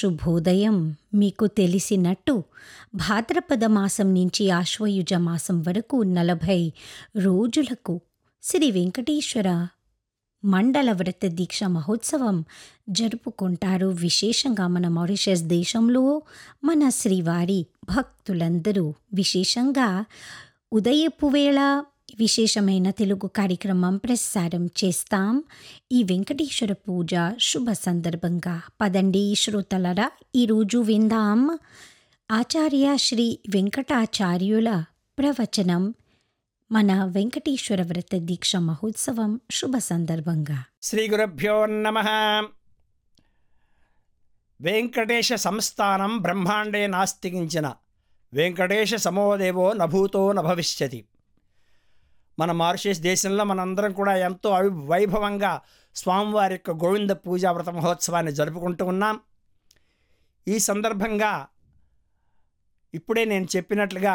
శుభోదయం మీకు తెలిసినట్టు భాద్రపద మాసం నుంచి ఆశ్వయుజ మాసం వరకు నలభై రోజులకు శ్రీ వెంకటేశ్వర మండల వ్రత దీక్ష మహోత్సవం జరుపుకుంటారు విశేషంగా మన మారిషస్ దేశంలో మన శ్రీవారి భక్తులందరూ విశేషంగా ఉదయపు వేళ విశేషమైన తెలుగు కార్యక్రమం ప్రసారం చేస్తాం ఈ వెంకటేశ్వర పూజ శుభ సందర్భంగా పదండి శ్రోతలరా ఈరోజు విందాం ఆచార్య శ్రీ వెంకటాచార్యుల ప్రవచనం మన వెంకటేశ్వర వ్రత దీక్ష మహోత్సవం శుభ సందర్భంగా శ్రీ గురుభ్యో నమ వెంకటేశ సంస్థానం బ్రహ్మాండే నాస్తికించిన వెంకటేశ సమోదేవో నభూతో నభవిష్యతి మన మారిషస్ దేశంలో మనందరం కూడా ఎంతో అవి వైభవంగా స్వామివారి యొక్క గోవింద పూజా వ్రత మహోత్సవాన్ని జరుపుకుంటూ ఉన్నాం ఈ సందర్భంగా ఇప్పుడే నేను చెప్పినట్లుగా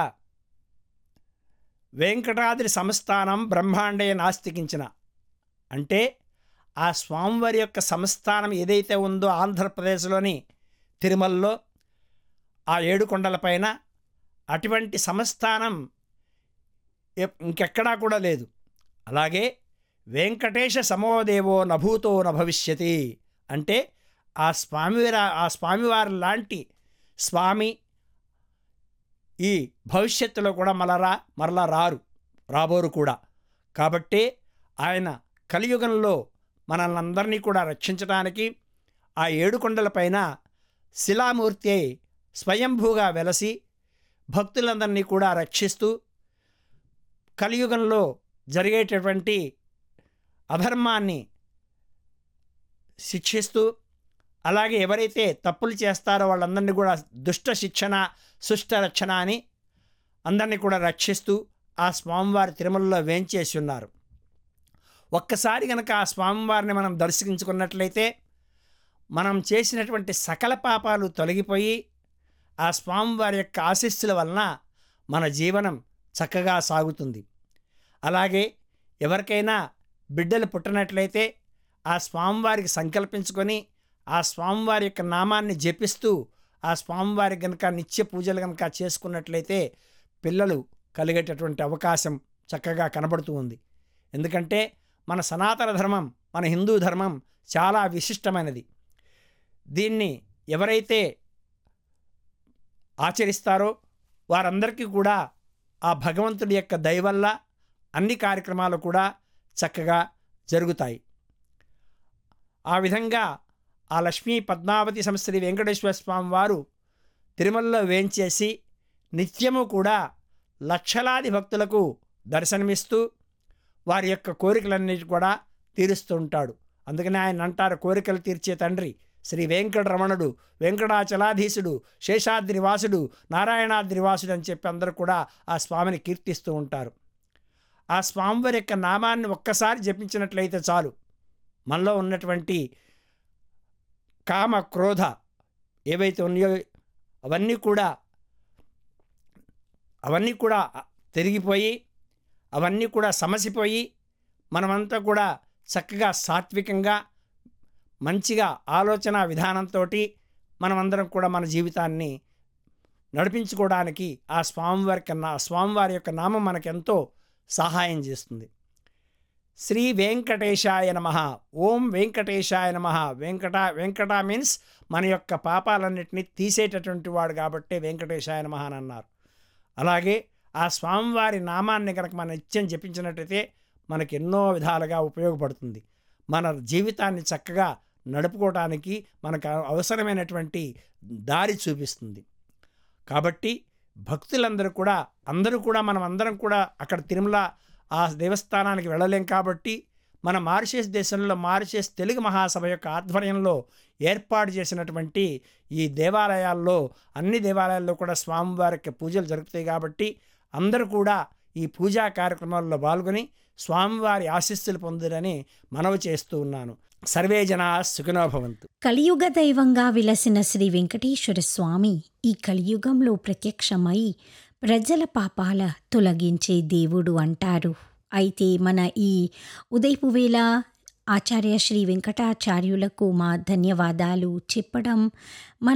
వెంకటాద్రి సంస్థానం బ్రహ్మాండే నాస్తికించిన అంటే ఆ స్వామివారి యొక్క సంస్థానం ఏదైతే ఉందో ఆంధ్రప్రదేశ్లోని తిరుమలలో ఆ ఏడు కొండలపైన అటువంటి సంస్థానం ఎప్- ఇంకెక్కడా కూడా లేదు అలాగే వెంకటేశ సమోదేవో నభూతో నభవిష్యతి అంటే ఆ స్వామివారి ఆ స్వామివారి లాంటి స్వామి ఈ భవిష్యత్తులో కూడా మలరా మరలా రారు రాబోరు కూడా కాబట్టే ఆయన కలియుగంలో మనల్ని అందరినీ కూడా రక్షించడానికి ఆ ఏడు కొండలపైన శిలామూర్తి అయి స్వయంభూగా వెలసి భక్తులందరినీ కూడా రక్షిస్తూ కలియుగంలో జరిగేటటువంటి అధర్మాన్ని శిక్షిస్తూ అలాగే ఎవరైతే తప్పులు చేస్తారో వాళ్ళందరినీ కూడా దుష్ట శిక్షణ సుష్ట రక్షణ అని అందరినీ కూడా రక్షిస్తూ ఆ స్వామివారి తిరుమలలో వేంచేసి ఉన్నారు ఒక్కసారి కనుక ఆ స్వామివారిని మనం దర్శించుకున్నట్లయితే మనం చేసినటువంటి సకల పాపాలు తొలగిపోయి ఆ స్వామివారి యొక్క ఆశీస్సుల వలన మన జీవనం చక్కగా సాగుతుంది అలాగే ఎవరికైనా బిడ్డలు పుట్టినట్లయితే ఆ స్వామివారికి సంకల్పించుకొని ఆ స్వామివారి యొక్క నామాన్ని జపిస్తూ ఆ స్వామివారి కనుక నిత్య పూజలు కనుక చేసుకున్నట్లయితే పిల్లలు కలిగేటటువంటి అవకాశం చక్కగా కనబడుతూ ఉంది ఎందుకంటే మన సనాతన ధర్మం మన హిందూ ధర్మం చాలా విశిష్టమైనది దీన్ని ఎవరైతే ఆచరిస్తారో వారందరికీ కూడా ఆ భగవంతుడి యొక్క దయ వల్ల అన్ని కార్యక్రమాలు కూడా చక్కగా జరుగుతాయి ఆ విధంగా ఆ లక్ష్మీ పద్మావతి సంస్థ వెంకటేశ్వర స్వామి వారు తిరుమలలో వేంచేసి నిత్యము కూడా లక్షలాది భక్తులకు దర్శనమిస్తూ వారి యొక్క కోరికలన్నిటి కూడా తీరుస్తూ ఉంటాడు అందుకని ఆయన అంటారు కోరికలు తీర్చే తండ్రి శ్రీ వెంకటరమణుడు వెంకటాచలాధీశుడు శేషాద్రివాసుడు నారాయణాద్రివాసుడు అని చెప్పి అందరూ కూడా ఆ స్వామిని కీర్తిస్తూ ఉంటారు ఆ స్వామివారి యొక్క నామాన్ని ఒక్కసారి జపించినట్లయితే చాలు మనలో ఉన్నటువంటి కామ క్రోధ ఏవైతే ఉన్నాయో అవన్నీ కూడా అవన్నీ కూడా తిరిగిపోయి అవన్నీ కూడా సమసిపోయి మనమంతా కూడా చక్కగా సాత్వికంగా మంచిగా ఆలోచన విధానంతో మనమందరం కూడా మన జీవితాన్ని నడిపించుకోవడానికి ఆ స్వామివారి కన్నా స్వామివారి యొక్క నామం మనకెంతో సహాయం చేస్తుంది శ్రీ వెంకటేశాయ నమ ఓం వెంకటేశాయ నమ వెంకట వెంకట మీన్స్ మన యొక్క పాపాలన్నింటినీ తీసేటటువంటి వాడు కాబట్టే వెంకటేశాయ నమ అని అన్నారు అలాగే ఆ స్వామివారి నామాన్ని కనుక మనం నిత్యం జపించినట్టయితే మనకి ఎన్నో విధాలుగా ఉపయోగపడుతుంది మన జీవితాన్ని చక్కగా నడుపుకోవడానికి మనకు అవసరమైనటువంటి దారి చూపిస్తుంది కాబట్టి భక్తులందరూ కూడా అందరూ కూడా మనం అందరం కూడా అక్కడ తిరుమల ఆ దేవస్థానానికి వెళ్ళలేం కాబట్టి మన మారిషస్ దేశంలో మారిషస్ తెలుగు మహాసభ యొక్క ఆధ్వర్యంలో ఏర్పాటు చేసినటువంటి ఈ దేవాలయాల్లో అన్ని దేవాలయాల్లో కూడా స్వామివారికి పూజలు జరుగుతాయి కాబట్టి అందరూ కూడా ఈ పూజా కార్యక్రమాల్లో పాల్గొని స్వామివారి ఆశీస్సులు పొందురని మనవి చేస్తూ ఉన్నాను సర్వే జనా సుఖినో భవంతు కలియుగ దైవంగా విలసిన శ్రీ వెంకటేశ్వర స్వామి ఈ కలియుగంలో ప్రత్యక్షమై ప్రజల పాపాల తొలగించే దేవుడు అంటారు అయితే మన ఈ ఉదయపు వేళ ఆచార్య శ్రీ వెంకటాచార్యులకు మా ధన్యవాదాలు చెప్పడం మన